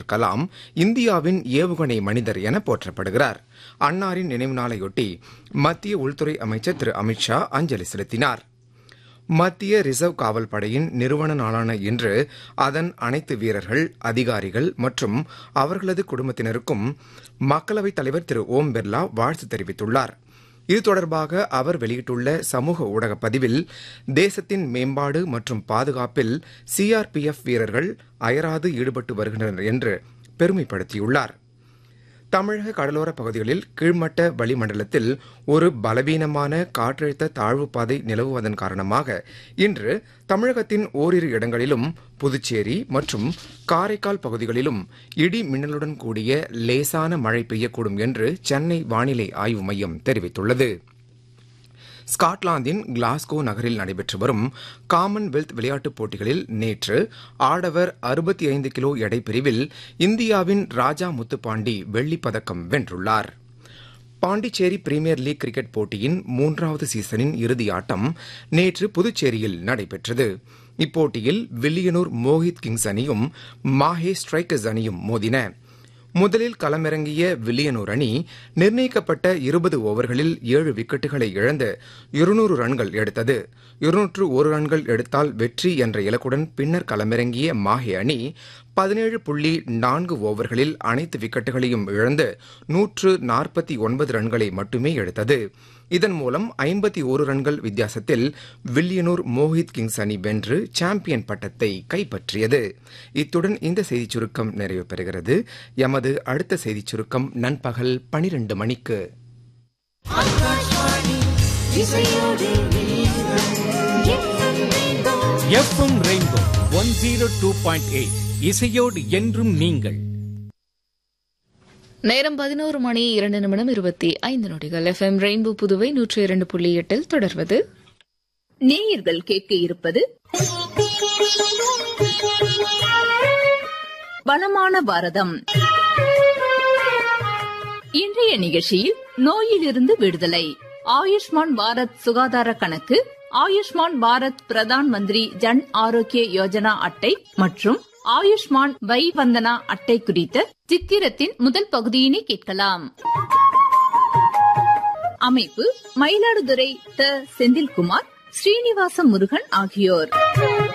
கலாம் இந்தியாவின் ஏவுகணை மனிதர் என போற்றப்படுகிறார் அன்னாரின் நினைவு நாளையொட்டி மத்திய உள்துறை அமைச்சர் திரு அமித்ஷா அஞ்சலி செலுத்தினார் மத்திய ரிசர்வ் காவல் படையின் நிறுவன நாளான இன்று அதன் அனைத்து வீரர்கள் அதிகாரிகள் மற்றும் அவர்களது குடும்பத்தினருக்கும் மக்களவைத் தலைவர் திரு ஓம் பிர்லா வாழ்த்து தெரிவித்துள்ளார் இது தொடர்பாக அவர் வெளியிட்டுள்ள சமூக ஊடக பதிவில் தேசத்தின் மேம்பாடு மற்றும் பாதுகாப்பில் சிஆர்பிஎஃப் வீரர்கள் அயராது ஈடுபட்டு வருகின்றனர் என்று பெருமைப்படுத்தியுள்ளார் தமிழக கடலோர பகுதிகளில் கீழ்மட்ட வளிமண்டலத்தில் ஒரு பலவீனமான காற்றழுத்த தாழ்வு பாதை நிலவுவதன் காரணமாக இன்று தமிழகத்தின் ஓரிரு இடங்களிலும் புதுச்சேரி மற்றும் காரைக்கால் பகுதிகளிலும் இடி மின்னலுடன் கூடிய லேசான மழை பெய்யக்கூடும் என்று சென்னை வானிலை ஆய்வு மையம் தெரிவித்துள்ளது ஸ்காட்லாந்தின் கிளாஸ்கோ நகரில் நடைபெற்று வரும் காமன்வெல்த் விளையாட்டுப் போட்டிகளில் நேற்று ஆடவர் அறுபத்தி ஐந்து கிலோ எடை பிரிவில் இந்தியாவின் ராஜா முத்துப்பாண்டி வெள்ளிப் பதக்கம் வென்றுள்ளார் பாண்டிச்சேரி பிரீமியர் லீக் கிரிக்கெட் போட்டியின் மூன்றாவது சீசனின் இறுதி ஆட்டம் நேற்று புதுச்சேரியில் நடைபெற்றது இப்போட்டியில் வில்லியனூர் மோஹித் கிங்ஸ் அணியும் மாஹே ஸ்ட்ரைக்கர்ஸ் அணியும் மோதின முதலில் களமிறங்கிய வில்லியனூர் அணி நிர்ணயிக்கப்பட்ட இருபது ஓவர்களில் ஏழு விக்கெட்டுகளை இழந்து இருநூறு ரன்கள் எடுத்தது இருநூற்று ஒரு ரன்கள் எடுத்தால் வெற்றி என்ற இலக்குடன் பின்னர் களமிறங்கிய மாஹே அணி பதினேழு புள்ளி நான்கு ஓவர்களில் அனைத்து விக்கெட்டுகளையும் இழந்து நூற்று நாற்பத்தி ஒன்பது ரன்களை மட்டுமே எடுத்தது இதன் மூலம் ஐம்பத்தி ஒரு ரன்கள் வித்தியாசத்தில் வில்லியனூர் மோஹித் கிங்ஸ் அணி வென்று சாம்பியன் பட்டத்தை கைப்பற்றியது இத்துடன் இந்த செய்திச் சுருக்கம் நிறைவு பெறுகிறது எமது அடுத்த செய்திச் சுருக்கம் நண்பகல் பனிரெண்டு மணிக்கு FM Rainbow one zero two point eight இசையோடு என்றும் நீங்கள் நேரம் பதினோரு மணி இரண்டு நிமிடம் இருபத்தி ஐந்து நொடிகள் எஃப்எம் ரெயின்போ புதுவை நூற்றி இரண்டு புள்ளி எட்டில் தொடர்வது நேயர்கள் கேட்க இருப்பது வளமான பாரதம் இன்றைய நிகழ்ச்சியில் நோயிலிருந்து விடுதலை ஆயுஷ்மான் பாரத் சுகாதார கணக்கு ஆயுஷ்மான் பாரத் பிரதான் மந்திரி ஜன் ஆரோக்கிய யோஜனா அட்டை மற்றும் ஆயுஷ்மான் வை வந்தனா அட்டை குறித்த சித்திரத்தின் முதல் பகுதியினை கேட்கலாம் அமைப்பு மயிலாடுதுறை த செந்தில்குமார் ஸ்ரீனிவாச முருகன் ஆகியோர்